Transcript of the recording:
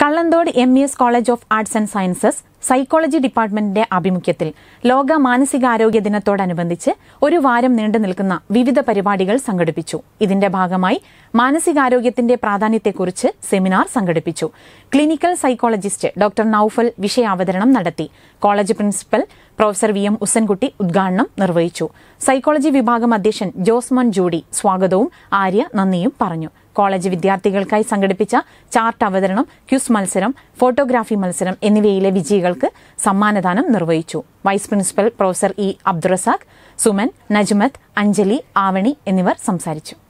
കള്ളന്തോട് M E S college of arts and sciences psychology ഡിപ്പാർട്ട്മെന്റിന്റെ ആഭിമുഖ്യത്തിൽ ലോക മാനസികാരോഗ്യ ദിനത്തോടനുബന്ധിച്ച് ഒരു വാരം നീണ്ടു നിൽക്കുന്ന വിവിധ പരിപാടികൾ സംഘടിപ്പിച്ചു ഇതിന്റെ ഭാഗമായി മാനസികാരോഗ്യത്തിന്റെ പ്രാധാന്യത്തെക്കുറിച്ച് സെമിനാർ സംഘടിപ്പിച്ചു ക്ലിനിക്കൽ സൈക്കോളജിസ്റ്റ് ഡോക്ടർ നൌഫൽ വിഷയാവതരണം നടത്തി college principal professor V M Usankutty ഉദ്ഘാടനം നിർവഹിച്ചു സൈക്കോളജി വിഭാഗം അധ്യക്ഷൻ ജോസ്മോൻ ജൂഡി സ്വാഗതവും ആര്യ നന്ദിയും പറഞ്ഞു കോളേജ് വിദ്യാർത്ഥികൾക്കായി സംഘടിപ്പിച്ച ചാർട്ട് അവതരണം ക്യൂസ് മത്സരം ഫോട്ടോഗ്രാഫി മത്സരം എന്നിവയിലെ വിജയികൾക്ക് സമ്മാനദാനം നിർവഹിച്ചു vice principal professor E Abdurazak Suman Najmath Anjali Avani എന്നിവർ സംസാരിച്ചു